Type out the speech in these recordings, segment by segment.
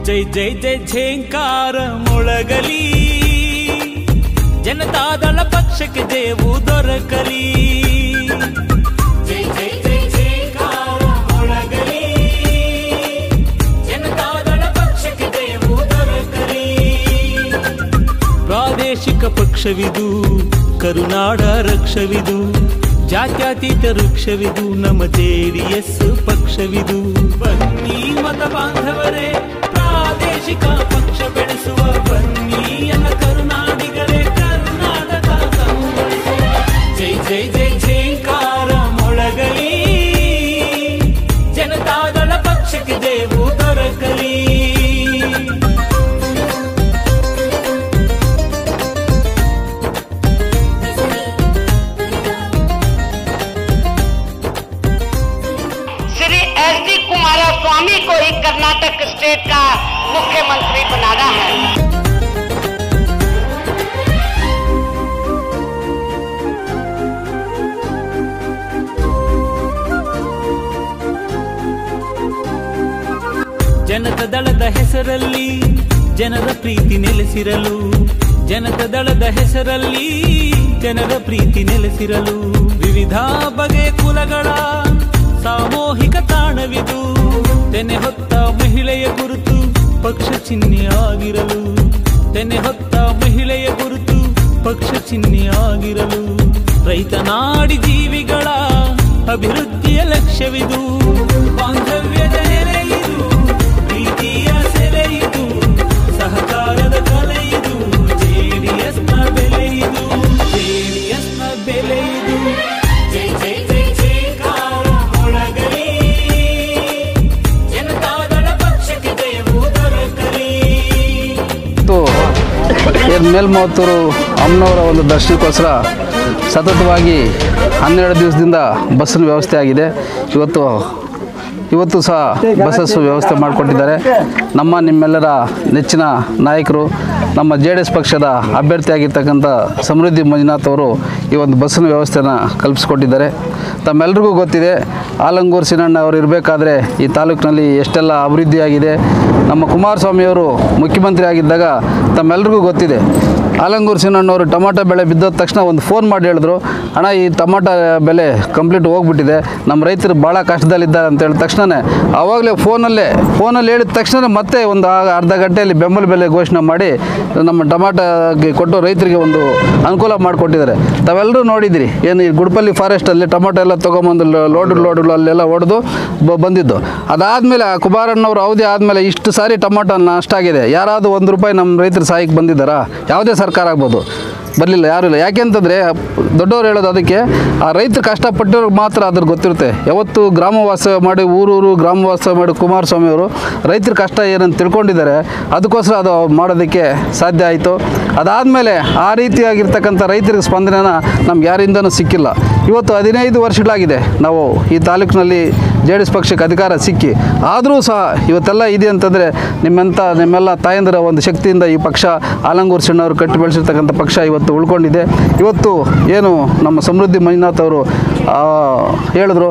ಜೈ ಜೈ ಜೈ ಝೇಂಕಾರ ಮೊಳಗಲಿ ಜನತಾದಳ ಪಕ್ಷಕ್ಕೆ ದೇವು ದೊರಕಲಿ ಜೈ ಜೈ ಜೈ ಝೇಂಕಾರ ಮೊಳಗಲಿ ಜನತಾದಳ ಪಕ್ಷಕ್ಕೆ ದೇವು ದೊರಕಲಿ ಪ್ರಾದೇಶಿಕ ಪಕ್ಷವಿದು ಕರುನಾಡ ರಕ್ಷವಿದು ಜಾತ್ಯತೀತ ವೃಕ್ಷವಿದು ನಮ್ಮ ಜೆಡಿಎಸ್ ಪಕ್ಷವಿದು ಬನ್ನಿ ಮತ ಬಾಂಧವರೇ ಪ್ರಾದೇಶಿಕ ಪಕ್ಷ ಬೆಳೆಸುವ ಬನ್ನಿ ಎನ್ನ ಕರುನಾಡಿಗರೇ ಕರ್ನಾಟಕ ಸಂಗೊಳಿಸುವ. ಜೈ ಜೈ ಜೈ ಜೈಕಾರ ಮೊಳಗಲಿ ಜನತಾದಳ ಪಕ್ಷಕ್ಕೆ ದೇವು ದೊರಕಲಿ श्री एस डी कुमारस्वामी को ही कर्नाटक स्टेट का मुख्यमंत्री बनाना है ಜನತ ದಳದ ಹೆಸರಲ್ಲಿ ಜನರ ಪ್ರೀತಿ ನೆಲೆಸಿರಲು ಜನತ ದಳದ ಹೆಸರಲ್ಲಿ ಜನರ ಪ್ರೀತಿ ನೆಲೆಸಿರಲು ವಿವಿಧ ಬಗೆಯ ಕುಲಗಳ ಸಾಮೂಹಿಕ ತಾಣವಿದು ತೆನೆ ಹೊತ್ತ ಮಹಿಳೆಯ ಗುರುತು ಪಕ್ಷ ಚಿಹ್ನೆಯಾಗಿರಲು ತೆನೆ ಹೊತ್ತ ಮಹಿಳೆಯ ಗುರುತು ಪಕ್ಷ ಚಿಹ್ನೆಯಾಗಿರಲು ರೈತ ನಾಡಿ ಜೀವಿಗಳ ಅಭಿವೃದ್ಧಿಯ ಲಕ್ಷ್ಯವಿದು ಬಾಂಧವ್ಯದ ನೆಲೆಯಿದು ಪ್ರೀತಿಯ ಸೆಲೆಯಿದು ಸಹಕಾರದ ಕಲೆಯಿದು ಜೆಡಿಎಸ್ನ ಬೆಲೆಯಿದು ಜೆಡಿಎಸ್ನ ಬೆಲೆಯಿದು ಜೈ ಜೈ ಜೈ ಜೈಕಾರ ಮೊಳಗಲಿ ಜನತಾದಳ ಪಕ್ಷಕ್ಕೆ ದೇವು ದೊರಕಲಿ ಇವತ್ತು ಏನು ಮೇಲ್ಮಹತ್ತೂರು ಅಮ್ಮನವರ ಒಂದು ದರ್ಶನಕ್ಕೋಸ್ಕರ ಸತತವಾಗಿ ಹನ್ನೆರಡು ದಿವಸದಿಂದ ಬಸ್ಸಿನ ವ್ಯವಸ್ಥೆ ಆಗಿದೆ ಇವತ್ತು ಇವತ್ತು ಸಹ ಬಸ್ಸಸ್ ವ್ಯವಸ್ಥೆ ಮಾಡಿಕೊಟ್ಟಿದ್ದಾರೆ ನಮ್ಮ ನಿಮ್ಮೆಲ್ಲರ ನೆಚ್ಚಿನ ನಾಯಕರು ನಮ್ಮ ಜೆ ಡಿ ಎಸ್ ಪಕ್ಷದ ಅಭ್ಯರ್ಥಿಯಾಗಿರ್ತಕ್ಕಂಥ ಸಮೃದ್ಧಿ ಮಂಜುನಾಥ್ ಅವರು ಈ ಒಂದು ಬಸ್ಸಿನ ವ್ಯವಸ್ಥೆನ ಕಲ್ಪಿಸ್ಕೊಟ್ಟಿದ್ದಾರೆ ತಮ್ಮೆಲ್ರಿಗೂ ಗೊತ್ತಿದೆ ಆಲಂಗೂರು ಸಿನಣ್ಣ ಅವರು ಇರಬೇಕಾದ್ರೆ ಈ ತಾಲೂಕಿನಲ್ಲಿ ಎಷ್ಟೆಲ್ಲ ಅಭಿವೃದ್ಧಿಯಾಗಿದೆ ನಮ್ಮ ಕುಮಾರಸ್ವಾಮಿಯವರು ಮುಖ್ಯಮಂತ್ರಿ ಆಗಿದ್ದಾಗ ತಮ್ಮೆಲ್ರಿಗೂ ಗೊತ್ತಿದೆ ಆಲಂಗೂರು ಸಿನಣ್ಣವರು ಟೊಮಾಟೊ ಬೆಳೆ ಬಿದ್ದೋದ ತಕ್ಷಣ ಒಂದು ಫೋನ್ ಮಾಡಿ ಹೇಳಿದ್ರು ಅಣ್ಣ ಈ ಟೊಮಾಟೊ ಬೆಲೆ ಕಂಪ್ಲೀಟ್ ಹೋಗ್ಬಿಟ್ಟಿದೆ ನಮ್ಮ ರೈತರು ಭಾಳ ಕಷ್ಟದಲ್ಲಿದ್ದಾರೆ ಅಂತ ಹೇಳಿದ ತಕ್ಷಣವೇ ಆವಾಗಲೇ ಫೋನಲ್ಲೇ ಫೋನಲ್ಲಿ ಹೇಳಿದ ತಕ್ಷಣ ಮತ್ತೆ ಒಂದು ಆ- ಅರ್ಧ ಗಂಟೆಯಲ್ಲಿ ಬೆಂಬಲ ಬೆಲೆ ಘೋಷಣೆ ಮಾಡಿ ನಮ್ಮ ಟೊಮಾಟೋಗೆ ಕೊಟ್ಟು ರೈತರಿಗೆ ಒಂದು ಅನುಕೂಲ ಮಾಡಿಕೊಟ್ಟಿದ್ದಾರೆ ತಾವೆಲ್ಲರೂ ನೋಡಿದಿರಿ ಏನು ಈ ಗುಡ್ಪಲ್ಲಿ ಫಾರೆಸ್ಟಲ್ಲಿ ಟೊಮಾಟೊ ಎಲ್ಲ ತೊಗೊಂಬಂದು ಲೋಡು ಲೋಡು ಅಲ್ಲೆಲ್ಲ ಹೊಡೆದು ಬ- ಬಂದಿದ್ದು ಅದಾದಮೇಲೆ ಆ ಕುಮಾರಣ್ಣವ್ರ ಅವಧಿ ಆದಮೇಲೆ ಇಷ್ಟು ಸಾರಿ ಟೊಮಾಟೊ ನಷ್ಟ ಆಗಿದೆ ಯಾರಾದರೂ ಒಂದು ರೂಪಾಯಿ ನಮ್ಮ ರೈತರು ಸಹಾಯಕ್ಕೆ ಬಂದಿದ್ದಾರಾ ಯಾವುದೇ ಸರ್ಕಾರ ಆಗ್ಬೋದು ಬರಲಿಲ್ಲ ಯಾರೂ ಇಲ್ಲ ಯಾಕೆಂತಂದರೆ ದೊಡ್ಡವ್ರು ಹೇಳೋದು ಅದಕ್ಕೆ ಆ ರೈತರು ಕಷ್ಟಪಟ್ಟವ್ರಿಗೆ ಮಾತ್ರ ಅದ್ರ ಗೊತ್ತಿರುತ್ತೆ ಯಾವತ್ತು ಗ್ರಾಮ ವಾಸ ಮಾಡಿ ಊರೂರು ಗ್ರಾಮ ವಾಸ ಮಾಡಿ ಕುಮಾರಸ್ವಾಮಿ ಅವರು ರೈತರ ಕಷ್ಟ ಏನಂತ ತಿಳ್ಕೊಂಡಿದ್ದಾರೆ ಅದಕ್ಕೋಸ್ಕರ ಅದು ಮಾಡೋದಕ್ಕೆ ಸಾಧ್ಯ ಆಯಿತು ಅದಾದಮೇಲೆ ಆ ರೀತಿಯಾಗಿರ್ತಕ್ಕಂಥ ರೈತರಿಗೆ ಸ್ಪಂದನೆನ ನಮ್ಗೆ ಯಾರಿಂದನೂ ಸಿಕ್ಕಿಲ್ಲ ಇವತ್ತು ಹದಿನೈದು ವರ್ಷಗಳಾಗಿದೆ ನಾವು ಈ ತಾಲೂಕಿನಲ್ಲಿ ಜೆ ಡಿ ಎಸ್ ಪಕ್ಷಕ್ಕೆ ಅಧಿಕಾರ ಸಿಕ್ಕಿ ಆದರೂ ಸಹ ಇವತ್ತೆಲ್ಲ ಇದೆ ಅಂತಂದರೆ ನಿಮ್ಮೆಂಥ ನಿಮ್ಮೆಲ್ಲ ತಾಯಂದಿರ ಒಂದು ಶಕ್ತಿಯಿಂದ ಈ ಪಕ್ಷ ಆಲಂಗೂರು ಸಣ್ಣವರು ಕಟ್ಟಿ ಬೆಳೆಸಿರ್ತಕ್ಕಂಥ ಪಕ್ಷ ಇವತ್ತು ಉಳ್ಕೊಂಡಿದೆ ಇವತ್ತು ಏನು ನಮ್ಮ ಸಮೃದ್ಧಿ ಮಂಜುನಾಥ್ ಅವರು ಆ, ಹೇಳಿದ್ರು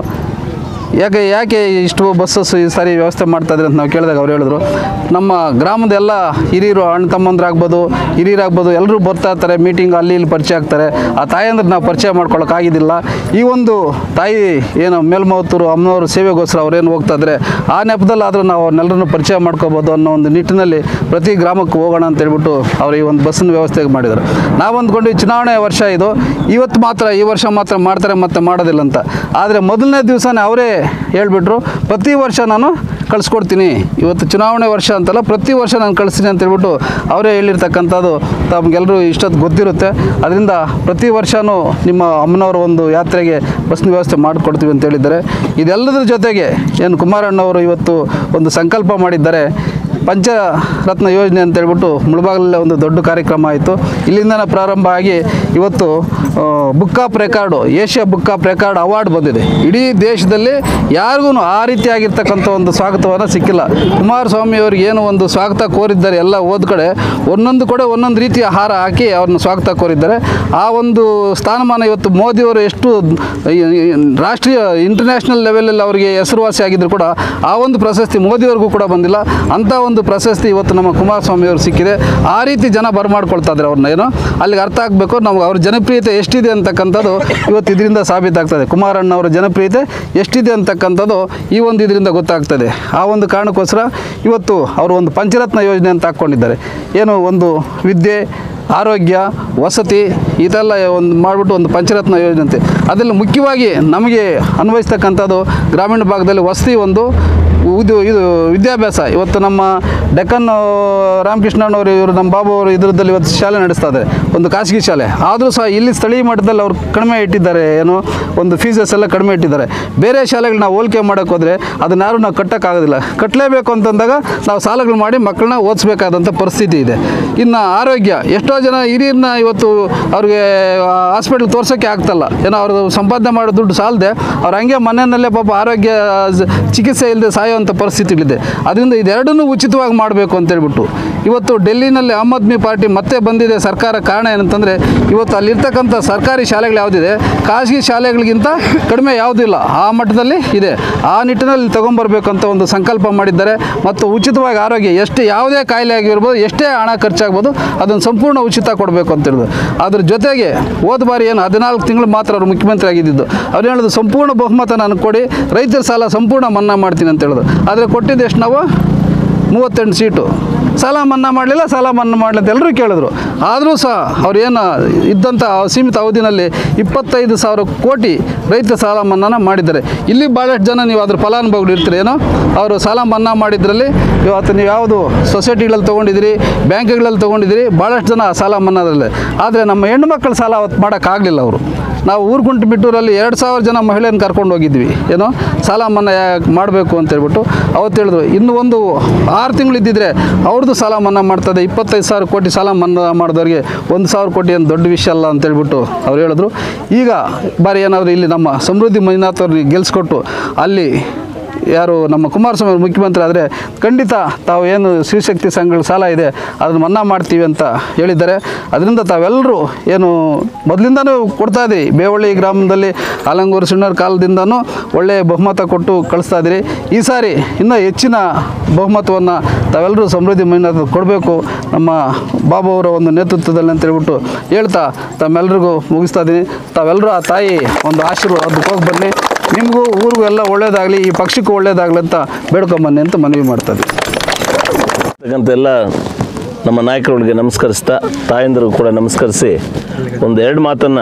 ಯಾಕೆ ಯಾಕೆ ಇಷ್ಟು ಬಸ್ಸಸ್ ಈ ಸಾರಿ ವ್ಯವಸ್ಥೆ ಮಾಡ್ತಾ ಇದ್ದಾರೆ ಅಂತ ನಾವು ಕೇಳಿದಾಗ ಅವ್ರು ಹೇಳಿದ್ರು ನಮ್ಮ ಗ್ರಾಮದ ಎಲ್ಲ ಹಿರಿಯರು ಅಣ್ಣ ತಮ್ಮಂದ್ರಾಗ್ಬೋದು ಹಿರಿಯರಾಗ್ಬೋದು ಎಲ್ಲರೂ ಬರ್ತಾ ಇರ್ತಾರೆ ಮೀಟಿಂಗ್ ಅಲ್ಲಿ ಇಲ್ಲಿ ಪರಿಚಯ ಆಗ್ತಾರೆ ಆ ತಾಯಂದ್ರೆ ನಾವು ಪರಿಚಯ ಮಾಡ್ಕೊಳ್ಳೋಕ್ಕಾಗಿದ್ದಿಲ್ಲ ಈ ಒಂದು ತಾಯಿ ಏನು ಮೇಲ್ಮಹತ್ತೂರು ಅಮ್ಮನವರು ಸೇವೆಗೋಸ್ಕರ ಅವ್ರೇನು ಹೋಗ್ತಾ ಇದ್ದಾರೆ ಆ ನೆಪದಲ್ಲಾದರೂ ನಾವು ಅವ್ರನ್ನೆಲ್ಲರನ್ನು ಪರಿಚಯ ಮಾಡ್ಕೋಬೋದು ಅನ್ನೋ ಒಂದು ನಿಟ್ಟಿನಲ್ಲಿ ಪ್ರತಿ ಗ್ರಾಮಕ್ಕೆ ಹೋಗೋಣ ಅಂತ ಹೇಳ್ಬಿಟ್ಟು ಅವರು ಈ ಒಂದು ಬಸ್ಸಿನ ವ್ಯವಸ್ಥೆ ಮಾಡಿದರು ನಾವು ಅಂದ್ಕೊಂಡು ಈ ಚುನಾವಣೆ ವರ್ಷ ಇದು ಇವತ್ತು ಮಾತ್ರ ಈ ವರ್ಷ ಮಾತ್ರ ಮಾಡ್ತಾರೆ ಮತ್ತೆ ಮಾಡೋದಿಲ್ಲ ಅಂತ ಆದರೆ ಮೊದಲನೇ ದಿವಸನೇ ಅವರೇ ಹೇಳ್ಬಿಟ್ರು ಪ್ರತಿ ವರ್ಷ ನಾನು ಕಳಿಸ್ಕೊಡ್ತೀನಿ ಇವತ್ತು ಚುನಾವಣೆ ವರ್ಷ ಅಂತಲ್ಲ ಪ್ರತಿ ವರ್ಷ ನಾನು ಕಳಿಸ್ತೀನಿ ಅಂತ ಹೇಳ್ಬಿಟ್ಟು ಅವರೇ ಹೇಳಿರ್ತಕ್ಕಂಥದ್ದು ತಮಗೆಲ್ಲರೂ ಇಷ್ಟೊತ್ತು ಗೊತ್ತಿರುತ್ತೆ ಅದರಿಂದ ಪ್ರತಿ ವರ್ಷವೂ ನಿಮ್ಮ ಅಮ್ಮನವರ ಒಂದು ಯಾತ್ರೆಗೆ ಬಸ್ನ ವ್ಯವಸ್ಥೆ ಮಾಡಿಕೊಡ್ತೀವಿ ಅಂತ ಹೇಳಿದ್ದಾರೆ ಇದೆಲ್ಲದರ ಜೊತೆಗೆ ಏನು ಕುಮಾರಣ್ಣವರು ಇವತ್ತು ಒಂದು ಸಂಕಲ್ಪ ಮಾಡಿದ್ದಾರೆ ಪಂಚರತ್ನ ಯೋಜನೆ ಅಂತ ಹೇಳ್ಬಿಟ್ಟು ಮುಳಬಾಗಲಲ್ಲೇ ಒಂದು ದೊಡ್ಡ ಕಾರ್ಯಕ್ರಮ ಆಯಿತು ಇಲ್ಲಿಂದನೇ ಪ್ರಾರಂಭ ಆಗಿ ಇವತ್ತು book of record Asia book of record award ಬಂದಿದೆ ಇಡೀ ದೇಶದಲ್ಲಿ ಯಾರಿಗೂ ಆ ರೀತಿಯಾಗಿರ್ತಕ್ಕಂಥ ಒಂದು ಸ್ವಾಗತವನ್ನು ಸಿಕ್ಕಿಲ್ಲ ಕುಮಾರಸ್ವಾಮಿ ಅವ್ರಿಗೆ ಏನು ಒಂದು ಸ್ವಾಗತ ಕೋರಿದ್ದಾರೆ ಎಲ್ಲ ಹೋದ ಕಡೆ ಒಂದೊಂದು ಕಡೆ ಒಂದೊಂದು ರೀತಿಯ ಹಾರ ಹಾಕಿ ಅವ್ರನ್ನ ಸ್ವಾಗತ ಕೋರಿದ್ದಾರೆ ಆ ಒಂದು ಸ್ಥಾನಮಾನ ಇವತ್ತು ಮೋದಿಯವರು ಎಷ್ಟು ಈ- ಈ ರಾಷ್ಟ್ರೀಯ ಇಂಟರ್ನ್ಯಾಷನಲ್ ಲೆವೆಲಲ್ಲಿ ಅವರಿಗೆ ಹೆಸರುವಾಸಿ ಆಗಿದ್ರು ಕೂಡ ಆ ಒಂದು ಪ್ರಶಸ್ತಿ ಮೋದಿಯವ್ರಿಗೂ ಕೂಡ ಬಂದಿಲ್ಲ ಅಂಥ ಒಂದು ಒಂದು ಪ್ರಶಸ್ತಿ ಇವತ್ತು ನಮ್ಮ ಕುಮಾರಸ್ವಾಮಿ ಅವರು ಸಿಕ್ಕಿದೆ ಆ ರೀತಿ ಜನ ಬರಮಾಡ್ಕೊಳ್ತಾ ಇದ್ದಾರೆ ಅವ್ರನ್ನ ಏನು ಅಲ್ಲಿಗೆ ಅರ್ಥ ಆಗಬೇಕು ನಮ್ಗೆ ಅವ್ರ ಜನಪ್ರಿಯತೆ ಎಷ್ಟಿದೆ ಅಂತಕ್ಕಂಥದ್ದು ಇವತ್ತು ಇದರಿಂದ ಸಾಬೀತಾಗ್ತದೆ ಕುಮಾರಣ್ಣವರ ಜನಪ್ರಿಯತೆ ಎಷ್ಟಿದೆ ಅಂತಕ್ಕಂಥದ್ದು ಈ ಒಂದು ಇದರಿಂದ ಗೊತ್ತಾಗ್ತದೆ ಆ ಒಂದು ಕಾರಣಕ್ಕೋಸ್ಕರ ಇವತ್ತು ಅವರು ಒಂದು ಪಂಚರತ್ನ ಯೋಜನೆ ಅಂತ ಹಾಕ್ಕೊಂಡಿದ್ದಾರೆ ಏನು ಒಂದು ವಿದ್ಯೆ ಆರೋಗ್ಯ ವಸತಿ ಇದೆಲ್ಲ ಒಂದು ಮಾಡಿಬಿಟ್ಟು ಒಂದು ಪಂಚರತ್ನ ಯೋಜನೆ ಅಂತೆ ಅದರಲ್ಲಿ ಮುಖ್ಯವಾಗಿ ನಮಗೆ ಅನ್ವಯಿಸ್ತಕ್ಕಂಥದ್ದು ಗ್ರಾಮೀಣ ಭಾಗದಲ್ಲಿ ವಸತಿ ಒಂದು ಇದು ಇದು ವಿದ್ಯಾಭ್ಯಾಸ ಇವತ್ತು ನಮ್ಮ ಡೆಕ್ಕನ್ ರಾಮಕೃಷ್ಣಣ್ಣವರು ಇವರು ನಮ್ಮ ಬಾಬು ಅವರು ಇದರದಲ್ಲಿ ಇವತ್ತು ಶಾಲೆ ನಡೆಸ್ತಾ ಇದ್ದಾರೆ ಒಂದು ಖಾಸಗಿ ಶಾಲೆ ಆದರೂ ಸಹ ಇಲ್ಲಿ ಸ್ಥಳೀಯ ಮಟ್ಟದಲ್ಲಿ ಅವ್ರು ಕಡಿಮೆ ಇಟ್ಟಿದ್ದಾರೆ ಏನು ಒಂದು ಫೀಸಸ್ ಎಲ್ಲ ಕಡಿಮೆ ಇಟ್ಟಿದ್ದಾರೆ ಬೇರೆ ಶಾಲೆಗಳು ನಾವು ಹೋಲಿಕೆ ಮಾಡೋಕ್ಕೆ ಹೋದರೆ ಅದನ್ನ ಯಾರು ನಾವು ಕಟ್ಟೋಕ್ಕಾಗೋದಿಲ್ಲ ಕಟ್ಟಲೇಬೇಕು ಅಂತಂದಾಗ ನಾವು ಸಾಲಗಳು ಮಾಡಿ ಮಕ್ಕಳನ್ನ ಓದಿಸ್ಬೇಕಾದಂಥ ಪರಿಸ್ಥಿತಿ ಇದೆ ಇನ್ನು ಆರೋಗ್ಯ ಎಷ್ಟೋ ಜನ ಹಿರಿಯರನ್ನ ಇವತ್ತು ಅವ್ರಿಗೆ ಹಾಸ್ಪಿಟ್ಲ್ ತೋರ್ಸೋಕ್ಕೆ ಆಗ್ತಲ್ಲ ಏನೋ ಅವ್ರದ್ದು ಸಂಪಾದನೆ ಮಾಡೋ ದುಡ್ಡು ಸಾಲದೆ ಅವ್ರು ಹಂಗೆ ಮನೆಯಲ್ಲೇ ಪಾಪ ಆರೋಗ್ಯ ಸ- ಚಿಕಿತ್ಸೆ ಇಲ್ಲದೆ ಸಾಯುವಂಥ ಪರಿಸ್ಥಿತಿಗಳಿದೆ ಅದರಿಂದ ಇದೆರಡನ್ನೂ ಉಚಿತವಾಗಿ ಮಾಡಬೇಕು ಅಂತೇಳ್ಬಿಟ್ಟು ಇವತ್ತು ಡೆಲ್ಲಿನಲ್ಲಿ ಆಮ್ ಆದ್ಮಿ ಪಾರ್ಟಿ ಮತ್ತೆ ಬಂದಿದೆ ಸರ್ಕಾರ ಕಾರಣ ಏನಂತಂದರೆ ಇವತ್ತು ಅಲ್ಲಿರ್ತಕ್ಕಂಥ ಸರ್ಕಾರಿ ಶಾಲೆಗಳು ಯಾವುದಿದೆ ಖಾಸಗಿ ಶಾಲೆಗಳಿಗಿಂತ ಕಡಿಮೆ ಯಾವುದಿಲ್ಲ ಆ ಮಟ್ಟದಲ್ಲಿ ಇದೆ ಆ ನಿಟ್ಟಿನಲ್ಲಿ ತಗೊಂಬರ್ಬೇಕು ಅಂತ ಒಂದು ಸಂಕಲ್ಪ ಮಾಡಿದ್ದಾರೆ ಮತ್ತು ಉಚಿತವಾಗಿ ಆರೋಗ್ಯ ಎಷ್ಟು ಯಾವುದೇ ಕಾಯಿಲೆ ಆಗಿರ್ಬೋದು ಎಷ್ಟೇ ಹಣ ಖರ್ಚಾಗ್ಬೋದು ಅದನ್ನು ಸಂಪೂರ್ಣ ಉಚಿತ ಕೊಡಬೇಕು ಅಂತ ಹೇಳಿದ್ರು ಅದ್ರ ಜೊತೆಗೆ ಹೋದ ಬಾರಿ ಏನು ಹದಿನಾಲ್ಕು ತಿಂಗಳು ಮಾತ್ರ ಅವರು ಮುಖ್ಯಮಂತ್ರಿ ಆಗಿದ್ದು ಅವ್ರು ಹೇಳೋದು ಸಂಪೂರ್ಣ ಬಹುಮತ ನನಗೆ ಕೊಡಿ ರೈತರ ಸಾಲ ಸಂಪೂರ್ಣ ಮನ್ನಾ ಮಾಡ್ತೀನಿ ಅಂತ ಹೇಳಿದ್ರು ಆದರೆ ಕೊಟ್ಟಿದ್ದು ಎಷ್ಟು ನಾವು ಮೂವತ್ತೆಂಟು ಸೀಟು ಸಾಲ ಮನ್ನಾ ಮಾಡಲಿಲ್ಲ ಸಾಲ ಮನ್ನಾ ಮಾಡಲಿ ಅಂತ ಎಲ್ಲರೂ ಕೇಳಿದ್ರು ಆದರೂ ಸಹ ಅವ್ರು ಏನು ಇದ್ದಂಥ ಸೀಮಿತ ಅವಧಿನಲ್ಲಿ ಇಪ್ಪತ್ತೈದು ಸಾವಿರ ಕೋಟಿ ರೈತ ಸಾಲ ಮನ್ನಾನ ಮಾಡಿದ್ದಾರೆ ಇಲ್ಲಿ ಭಾಳಷ್ಟು ಜನ ನೀವು ಅದ್ರ ಫಲಾನುಭವಿಗಳು ಇರ್ತೀರಿ ಏನೋ ಅವರು ಸಾಲ ಮನ್ನಾ ಮಾಡಿದ್ರಲ್ಲಿ ಇವತ್ತು ನೀವು ಯಾವುದು ಸೊಸೈಟಿಗಳಲ್ಲಿ ತೊಗೊಂಡಿದ್ದೀರಿ ಬ್ಯಾಂಕ್ಗಳಲ್ಲಿ ತೊಗೊಂಡಿದ್ದೀರಿ ಭಾಳಷ್ಟು ಜನ ಸಾಲ ಮನ್ನಾದ್ರಲ್ಲೇ ಆದರೆ ನಮ್ಮ ಹೆಣ್ಣುಮಕ್ಕಳ ಸಾಲ ಅವತ್ತು ಮಾಡೋಕ್ಕಾಗಲಿಲ್ಲ ಅವರು ನಾವು ಊರುಗುಂಟು ಬಿಟ್ಟೂರಲ್ಲಿ ಎರಡು ಸಾವಿರ ಜನ ಮಹಿಳೆಯನ್ನು ಕರ್ಕೊಂಡು ಹೋಗಿದ್ವಿ ಏನೋ ಸಾಲ ಮನ್ನಾ ಯಾಕೆ ಮಾಡಬೇಕು ಅಂತ ಹೇಳ್ಬಿಟ್ಟು ಅವತ್ತು ಹೇಳಿದ್ರು ಇನ್ನು ಒಂದು ಆರು ತಿಂಗಳು ಇದ್ದಿದ್ರೆ ಅವ್ರದ್ದು ಸಾಲ ಮನ್ನಾ ಮಾಡ್ತದೆ ಇಪ್ಪತ್ತೈದು ಸಾವಿರ ಕೋಟಿ ಸಾಲ ಮನ್ನಾ ಮಾಡಿದವ್ರಿಗೆ ಒಂದು ಸಾವಿರ ಕೋಟಿ ಏನು ದೊಡ್ಡ ವಿಷಯ ಅಲ್ಲ ಅಂತ ಹೇಳ್ಬಿಟ್ಟು ಅವ್ರು ಹೇಳಿದ್ರು ಈಗ ಬಾರಿ ಏನಾದರೂ ಇಲ್ಲಿ ನಮ್ಮ ಸಮೃದ್ಧಿ ಮಂಜುನಾಥ್ ಅವ್ರಿಗೆ ಗೆಲ್ಸ್ಕೊಟ್ಟು ಅಲ್ಲಿ ಯಾರು ನಮ್ಮ ಕುಮಾರಸ್ವಾಮಿ ಅವರು ಮುಖ್ಯಮಂತ್ರಿ ಆದರೆ ಖಂಡಿತ ತಾವು ಏನು ಶಿವಶಕ್ತಿ ಸಂಘಗಳ ಸಾಲ ಇದೆ ಅದನ್ನು ಮನ್ನಾ ಮಾಡ್ತೀವಿ ಅಂತ ಹೇಳಿದ್ದಾರೆ ಅದರಿಂದ ತಾವೆಲ್ಲರೂ ಏನು ಮೊದಲಿಂದನೂ ಕೊಡ್ತಾ ಇದ್ದೀವಿ ಬೇವಳ್ಳಿ ಗ್ರಾಮದಲ್ಲಿ ಆಲಂಗೂರು ಸಿಣ್ಣರ ಕಾಲದಿಂದನೂ ಒಳ್ಳೆಯ ಬಹುಮತ ಕೊಟ್ಟು ಕಳಿಸ್ತಾ ಇದ್ದೀರಿ ಈ ಸಾರಿ ಇನ್ನೂ ಹೆಚ್ಚಿನ ಬಹುಮತವನ್ನು ತಾವೆಲ್ಲರೂ ಸಮೃದ್ಧಿ ಮೈನಾಥ ಕೊಡಬೇಕು ನಮ್ಮ ಬಾಬು ಅವರ ಒಂದು ನೇತೃತ್ವದಲ್ಲಿ ಅಂತ ಹೇಳ್ಬಿಟ್ಟು ಹೇಳ್ತಾ ತಮ್ಮೆಲ್ಲರಿಗೂ ಮುಗಿಸ್ತಾ ಇದ್ದೀನಿ ತಾವೆಲ್ಲರೂ ಆ ತಾಯಿ ಒಂದು ಆಶೀರ್ವಾದಕ್ಕೆ ಹೋಗಿ ಬನ್ನಿ ನಿಮಗೂ ಊರಿಗೂ ಎಲ್ಲ ಒಳ್ಳೇದಾಗಲಿ ಈ ಪಕ್ಷಕ್ಕೂ ಒಳ್ಳೇದಾಗಲಿ ಅಂತ ಬೇಡ್ಕೊಂಬನ್ನಿ ಅಂತ ಮನವಿ ಮಾಡ್ತಾ ಇದ್ದೀನಿ ಅಂತಕ್ಕಂಥ ಎಲ್ಲ ನಮ್ಮ ನಾಯಕರುಗಳಿಗೆ ನಮಸ್ಕರಿಸ್ತಾ ತಾಯಂದಿರು ಕೂಡ ನಮಸ್ಕರಿಸಿ ಒಂದು ಎರಡು ಮಾತನ್ನು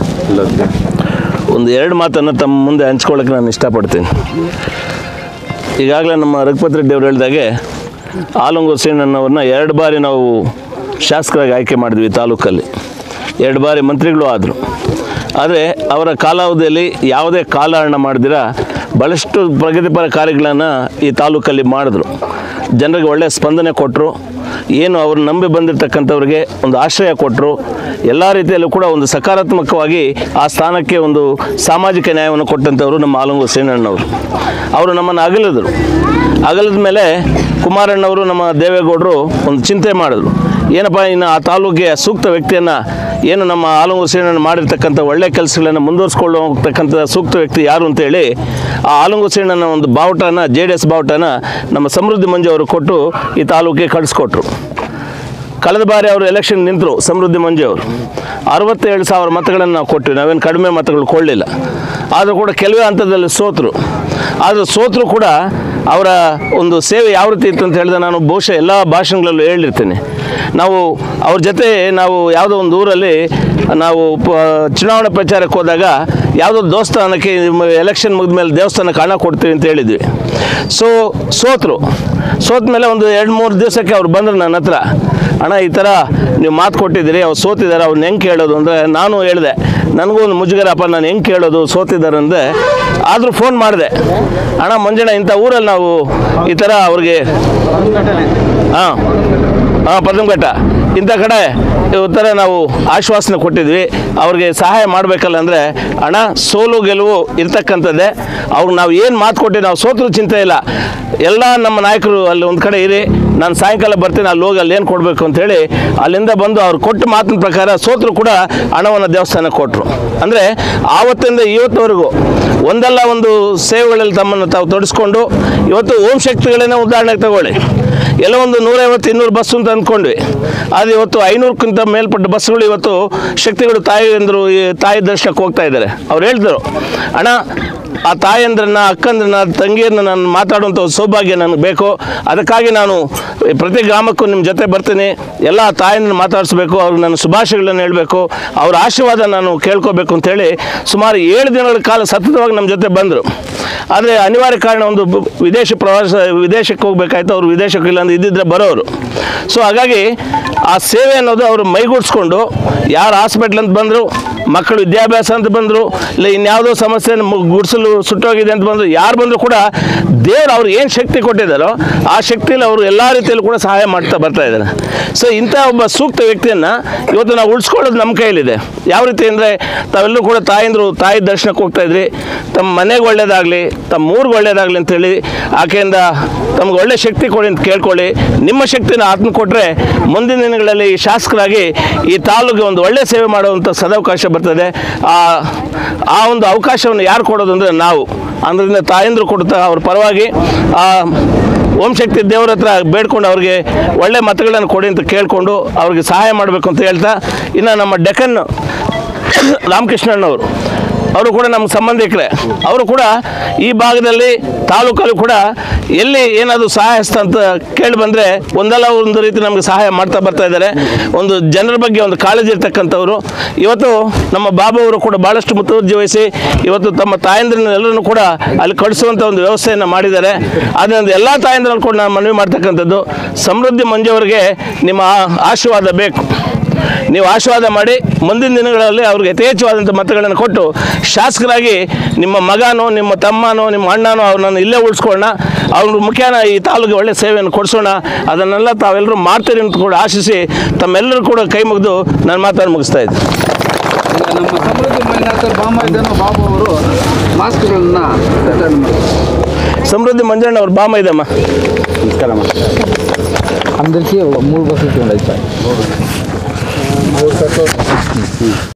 ಒಂದು ಎರಡು ಮಾತನ್ನು ತಮ್ಮ ಮುಂದೆ ಹಂಚ್ಕೊಳ್ಳೋಕೆ ನಾನು ಇಷ್ಟಪಡ್ತೀನಿ ಈಗಾಗಲೇ ನಮ್ಮ ರಘುಪತಿ ರೆಡ್ಡಿ ಅವರು ಹೇಳಿದಾಗೆ ಆಲಂಗು ಶ್ರೀನನ್ನವ್ರನ್ನ ಎರಡು ಬಾರಿ ನಾವು ಶಾಸಕರಾಗಿ ಆಯ್ಕೆ ಮಾಡಿದ್ವಿ ತಾಲೂಕಲ್ಲಿ ಎರಡು ಬಾರಿ ಮಂತ್ರಿಗಳು ಆದರು ಆದರೆ ಅವರ ಕಾಲಾವಧಿಯಲ್ಲಿ ಯಾವುದೇ ಕಾಲಹರಣ ಮಾಡ್ದಿರ ಭಾಳಷ್ಟು ಪ್ರಗತಿಪರ ಕಾರ್ಯಗಳನ್ನು ಈ ತಾಲೂಕಲ್ಲಿ ಮಾಡಿದ್ರು ಜನರಿಗೆ ಒಳ್ಳೆಯ ಸ್ಪಂದನೆ ಕೊಟ್ಟರು ಏನು ಅವ್ರು ನಂಬಿ ಬಂದಿರತಕ್ಕಂಥವ್ರಿಗೆ ಒಂದು ಆಶ್ರಯ ಕೊಟ್ಟರು ಎಲ್ಲ ರೀತಿಯಲ್ಲೂ ಕೂಡ ಒಂದು ಸಕಾರಾತ್ಮಕವಾಗಿ ಆ ಸ್ಥಾನಕ್ಕೆ ಒಂದು ಸಾಮಾಜಿಕ ನ್ಯಾಯವನ್ನು ಕೊಟ್ಟಂಥವ್ರು ನಮ್ಮ ಆಲಂಗು ಶ್ರೀನಣ್ಣವರು ಅವರು ನಮ್ಮನ್ನು ಅಗಲಿದ್ರು ಅಗಲದ ಮೇಲೆ ಕುಮಾರಣ್ಣವರು ನಮ್ಮ ದೇವೇಗೌಡರು ಒಂದು ಚಿಂತೆ ಮಾಡಿದ್ರು ಏನಪ್ಪ ಇನ್ನು ಆ ತಾಲೂಕಿಗೆ ಸೂಕ್ತ ವ್ಯಕ್ತಿಯನ್ನು ಏನು ನಮ್ಮ ಆಲಂಗು ಶ್ರೀನಣ್ಣ ಮಾಡಿರ್ತಕ್ಕಂಥ ಒಳ್ಳೆಯ ಕೆಲಸಗಳನ್ನು ಮುಂದುವರಿಸ್ಕೊಂಡು ಹೋಗ್ತಕ್ಕಂಥ ಸೂಕ್ತ ವ್ಯಕ್ತಿ ಯಾರು ಅಂತೇಳಿ ಆ ಆಲಂಗು ಶ್ರೀನಣ್ಣ ಒಂದು ಬಾವುಟನ ಜೆ ಡಿ ಎಸ್ ಬಾವುಟನ ನಮ್ಮ ಸಮೃದ್ಧಿ ಮಂಜು ಅವರು ಕೊಟ್ಟು ಈ ತಾಲೂಕಿಗೆ ಕಳಿಸ್ಕೊಟ್ರು ಕಳೆದ ಬಾರಿ ಅವರು ಎಲೆಕ್ಷನ್ ನಿಂತರು ಸಮೃದ್ಧಿ ಮಂಜು ಅವರು ಅರವತ್ತೇಳು ಸಾವಿರ ಮತಗಳನ್ನು ನಾವು ಕೊಟ್ಟಿವಿ ನಾವೇನು ಕಡಿಮೆ ಮತಗಳು ಕೊಳ್ಳಿಲ್ಲ ಆದರೂ ಕೂಡ ಕೆಲವೇ ಹಂತದಲ್ಲಿ ಸೋತರು ಆದರೂ ಸೋತರು ಕೂಡ ಅವರ ಒಂದು ಸೇವೆ ಯಾವ ರೀತಿ ಇತ್ತು ಅಂತ ಹೇಳಿದ್ರೆ ನಾನು ಬಹುಶಃ ಎಲ್ಲ ಭಾಷಣಗಳಲ್ಲೂ ಹೇಳಿರ್ತೀನಿ ನಾವು ಅವ್ರ ಜೊತೆ ನಾವು ಯಾವುದೋ ಒಂದು ಊರಲ್ಲಿ ನಾವು ಪ ಚುನಾವಣಾ ಪ್ರಚಾರಕ್ಕೆ ಹೋದಾಗ ಯಾವುದೋ ದೇವಸ್ಥಾನಕ್ಕೆ ಎಲೆಕ್ಷನ್ ಮುಗಿದ ಮೇಲೆ ದೇವಸ್ಥಾನಕ್ಕೆ ಹಣ ಕೊಡ್ತೀವಿ ಅಂತ ಹೇಳಿದ್ವಿ ಸೊ ಸೋತರು ಸೋತ ಮೇಲೆ ಒಂದು ಎರಡು ಮೂರು ದಿವಸಕ್ಕೆ ಅವ್ರು ಬಂದರು ನನ್ನ ಹತ್ರ ಅಣ್ಣ ಈ ಥರ ನೀವು ಮಾತು ಕೊಟ್ಟಿದ್ದೀರಿ ಅವ್ರು ಸೋತಿದ್ದಾರೆ ಅವ್ರನ್ನ ಹೆಂಗೆ ಕೇಳೋದು ಅಂದರೆ ನಾನು ಹೇಳಿದೆ ನನಗೂ ಒಂದು ಮುಜುಗರಪ್ಪ ನಾನು ಹೆಂಗೆ ಕೇಳೋದು ಸೋತಿದ್ದಾರೆ ಅಂದರೆ ಆದರೂ ಫೋನ್ ಮಾಡಿದೆ ಅಣ್ಣ ಮಂಜಣ್ಣ ಇಂಥ ಊರಲ್ಲಿ ನಾವು ಈ ಥರ ಅವ್ರಿಗೆ ಹಾಂ ಹಾಂ ಪದ್ಮಘಟ್ಟ ಇಂಥ ಕಡೆ ಉತ್ತರ ನಾವು ಆಶ್ವಾಸನೆ ಕೊಟ್ಟಿದ್ವಿ ಅವ್ರಿಗೆ ಸಹಾಯ ಮಾಡಬೇಕಲ್ಲ ಅಂದರೆ ಹಣ ಸೋಲು ಗೆಲುವು ಇರ್ತಕ್ಕಂಥದ್ದೇ ಅವ್ರಿಗೆ ನಾವು ಏನು ಮಾತು ಕೊಟ್ಟು ನಾವು ಸೋತ್ರೂ ಚಿಂತೆ ಇಲ್ಲ ಎಲ್ಲ ನಮ್ಮ ನಾಯಕರು ಅಲ್ಲಿ ಒಂದು ಕಡೆ ಇರಿ ನಾನು ಸಾಯಂಕಾಲ ಬರ್ತೀನಿ ಅಲ್ಲಿ ಹೋಗಿ ಅಲ್ಲಿ ಏನು ಕೊಡಬೇಕು ಅಂತೇಳಿ ಅಲ್ಲಿಂದ ಬಂದು ಅವ್ರು ಕೊಟ್ಟ ಮಾತಿನ ಪ್ರಕಾರ ಸೋತರು ಕೂಡ ಹಣವನ್ನು ದೇವಸ್ಥಾನಕ್ಕೆ ಕೊಟ್ಟರು ಅಂದರೆ ಆವತ್ತಿಂದ ಇವತ್ತವರೆಗೂ ಒಂದಲ್ಲ ಒಂದು ಸೇವೆಗಳಲ್ಲಿ ತಮ್ಮನ್ನು ತಾವು ತೊಡಸ್ಕೊಂಡು ಇವತ್ತು ಓಂ ಶಕ್ತಿಗಳನ್ನೇ ಉದಾಹರಣೆಗೆ ತಗೊಳ್ಳಿ ಎಲ್ಲ ಒಂದು ನೂರೈವತ್ತು ಇನ್ನೂರು ಬಸ್ ಅಂತ ಅಂದ್ಕೊಂಡ್ವಿ ಅದು ಇವತ್ತು ಐನೂರಕ್ಕಿಂತ ಮೇಲ್ಪಟ್ಟ ಬಸ್ಗಳು ಇವತ್ತು ಶಕ್ತಿಗಳು ತಾಯಿಯಂದರು ಈ ತಾಯಿ ದರ್ಶನಕ್ಕೆ ಹೋಗ್ತಾ ಇದ್ದಾರೆ ಅವ್ರು ಹೇಳಿದ್ರು ಅಣ್ಣ ಆ ತಾಯಂದ್ರನ್ನ ಅಕ್ಕಂದ್ರನ್ನ ತಂಗಿಯರನ್ನ ನಾನು ಮಾತಾಡುವಂಥ ಒಂದು ಸೌಭಾಗ್ಯ ನನಗೆ ಬೇಕು ಅದಕ್ಕಾಗಿ ನಾನು ಪ್ರತಿ ಗ್ರಾಮಕ್ಕೂ ನಿಮ್ಮ ಜೊತೆ ಬರ್ತೀನಿ ಎಲ್ಲ ತಾಯಂದ್ರನ್ನ ಮಾತಾಡಿಸ್ಬೇಕು ಅವ್ರಿಗೆ ನನ್ನ ಶುಭಾಶಯಗಳನ್ನು ಹೇಳಬೇಕು ಅವ್ರ ಆಶೀರ್ವಾದ ನಾನು ಕೇಳ್ಕೋಬೇಕು ಅಂತೇಳಿ ಸುಮಾರು ಏಳು ದಿನಗಳ ಕಾಲ ಸತತವಾಗಿ ನಮ್ಮ ಜೊತೆ ಬಂದರು ಆದರೆ ಅನಿವಾರ್ಯ ಕಾರಣ ಒಂದು ಬ- ವಿದೇಶ ಪ್ರವಾಸ ವಿದೇಶಕ್ಕೆ ಹೋಗ್ಬೇಕಾಯ್ತು ಅವರು ವಿದೇಶಕ್ಕೆ ಇಲ್ಲ ಅಂದ್ರೆ ಇದ್ದಿದ್ರೆ ಬರೋರು ಸೊ ಹಾಗಾಗಿ ಆ ಸೇವೆ ಅನ್ನೋದು ಅವರು ಮೈಗೂಡಿಸ್ಕೊಂಡು ಯಾರು ಹಾಸ್ಪಿಟ್ಲ್ ಅಂತ ಬಂದರು ಮಕ್ಕಳು ವಿದ್ಯಾಭ್ಯಾಸ ಅಂತ ಬಂದರು ಇಲ್ಲ ಇನ್ಯಾವುದೋ ಸಮಸ್ಯೆ ಮು- ಗುಡಿಸಲು ಸುಟ್ಟೋಗಿದೆ ಅಂತ ಬಂದರು ಯಾರು ಬಂದರೂ ಕೂಡ ದೇವರು ಅವ್ರು ಏನು ಶಕ್ತಿ ಕೊಟ್ಟಿದ್ದಾರೋ ಆ ಶಕ್ತಿಯಲ್ಲಿ ಅವರು ಎಲ್ಲ ರೀತಿಯಲ್ಲೂ ಕೂಡ ಸಹಾಯ ಮಾಡ್ತಾ ಬರ್ತಾ ಇದ್ದಾರೆ ಸೊ ಇಂಥ ಒಬ್ಬ ಸೂಕ್ತ ವ್ಯಕ್ತಿಯನ್ನು ಇವತ್ತು ನಾವು ಉಳಿಸ್ಕೊಳ್ಳೋದು ನಮ್ಮ ಕೈಯಲ್ಲಿದೆ ಯಾವ ರೀತಿ ಅಂದರೆ ತಾವೆಲ್ಲರೂ ಕೂಡ ತಾಯಂದರು ತಾಯಿ ದರ್ಶನಕ್ಕೆ ಹೋಗ್ತಾ ಇದ್ರಿ ತಮ್ಮ ಮನೆಗೆ ಒಳ್ಳೇದಾಗಲಿ ತಮ್ಮ ಊರಿಗೆ ಒಳ್ಳೇದಾಗಲಿ ಅಂತೇಳಿ ಆಕೆಯಿಂದ ತಮ್ಗೆ ಒಳ್ಳೆ ಶಕ್ತಿ ಕೊಡಿ ಅಂತ ಕೇಳ್ಕೊಳ್ಳಿ ನಿಮ್ಮ ಶಕ್ತಿನ ಆತ್ಮ ಕೊಟ್ಟರೆ ಮುಂದಿನ ದಿನಗಳಲ್ಲಿ ಈ ಶಾಸಕರಾಗಿ ಈ ತಾಲೂಕಿಗೆ ಒಂದು ಒಳ್ಳೆ ಸೇವೆ ಮಾಡುವಂಥ ಸದಾವಕಾಶ ಬರ್ತದೆ ಆ ಆ ಒಂದು ಅವಕಾಶವನ್ನು ಯಾರು ಕೊಡೋದು ಅಂದರೆ ನಾವು ಅದರಿಂದ ತಾಯಂದರು ಕೊಡ್ತಾ ಅವ್ರ ಪರವಾಗಿ ಆ ಓಂ ಶಕ್ತಿ ದೇವರ ಹತ್ರ ಬೇಡ್ಕೊಂಡು ಅವ್ರಿಗೆ ಒಳ್ಳೆ ಮತಗಳನ್ನು ಕೊಡಿ ಅಂತ ಕೇಳಿಕೊಂಡು ಅವ್ರಿಗೆ ಸಹಾಯ ಮಾಡಬೇಕು ಅಂತ ಹೇಳ್ತಾ ಇನ್ನು ನಮ್ಮ ಡೆಕ್ಕನ್ ರಾಮಕೃಷ್ಣಣ್ಣವರು ಅವರು ಕೂಡ ನಮ್ಮ ಸಂಬಂಧಿಕರೇ ಅವರು ಕೂಡ ಈ ಭಾಗದಲ್ಲಿ ತಾಲೂಕಲ್ಲೂ ಕೂಡ ಎಲ್ಲಿ ಏನಾದರೂ ಸಹಾಯ ಹಸ್ತ ಅಂತ ಕೇಳಿ ಬಂದರೆ ಒಂದಲ್ಲ ಒಂದು ರೀತಿ ನಮಗೆ ಸಹಾಯ ಮಾಡ್ತಾ ಬರ್ತಾ ಇದ್ದಾರೆ ಒಂದು ಜನರ ಬಗ್ಗೆ ಒಂದು ಕಾಳಜಿ ಇರ್ತಕ್ಕಂಥವ್ರು ಇವತ್ತು ನಮ್ಮ ಬಾಬು ಅವರು ಕೂಡ ಭಾಳಷ್ಟು ಮುತುವರ್ಜಿ ವಹಿಸಿ ಇವತ್ತು ತಮ್ಮ ತಾಯಂದ್ರನ್ನೆಲ್ಲರನ್ನು ಕೂಡ ಅಲ್ಲಿ ಕಳಿಸುವಂಥ ಒಂದು ವ್ಯವಸ್ಥೆಯನ್ನು ಮಾಡಿದ್ದಾರೆ ಅದರಿಂದ ಎಲ್ಲ ತಾಯಂದ್ರಲ್ಲಿ ಕೂಡ ನಾನು ಮನವಿ ಮಾಡ್ತಕ್ಕಂಥದ್ದು ಸಮೃದ್ಧಿ ಮಂಜುವರಿಗೆ ನಿಮ್ಮ ಆ- ಆಶೀರ್ವಾದ ಬೇಕು ನೀವು ಆಶೀರ್ವಾದ ಮಾಡಿ ಮುಂದಿನ ದಿನಗಳಲ್ಲಿ ಅವ್ರಿಗೆ ಯಥೇಚ್ಛವಾದಂಥ ಮತಗಳನ್ನು ಕೊಟ್ಟು ಶಾಸಕರಾಗಿ ನಿಮ್ಮ ಮಗನೋ ನಿಮ್ಮ ತಮ್ಮನೋ ನಿಮ್ಮ ಅಣ್ಣನೋ ಅವ್ರನ್ನ ಇಲ್ಲೇ ಉಳಿಸ್ಕೊಳ್ಳೋಣ ಅವ್ರ ಮುಖ್ಯನ ಈ ತಾಲೂಕಿಗೆ ಒಳ್ಳೆ ಸೇವೆಯನ್ನು ಕೊಡಿಸೋಣ ಅದನ್ನೆಲ್ಲ ತಾವೆಲ್ಲರೂ ಮಾಡ್ತೀರಿ ಅಂತ ಕೂಡ ಆಶಿಸಿ ತಮ್ಮೆಲ್ಲರೂ ಕೂಡ ಕೈ ಮುಗಿದು ನನ್ನ ಮಾತನ್ನು ಮುಗಿಸ್ತಾ ಇದ್ದೆ ಈಗ ನಮ್ಮ ಸಮೃದ್ಧಿ ಮಂಜುನಾಥ ಬಾಮಾಯ್ದನ ಬಾಬು ಅವರು ಮಾಸ್ಕ್ಗಳನ್ನ ರಿಟರ್ನ್ ಮಾಡ್ತಾರೆ ಸಮೃದ್ಧಿ ಮಂಜಣ್ಣ ಅವ್ರ ಬಾಮ ಇದಮ್ಮ అందరికీ మూడు బస్సులు ఉన్నాయి సార్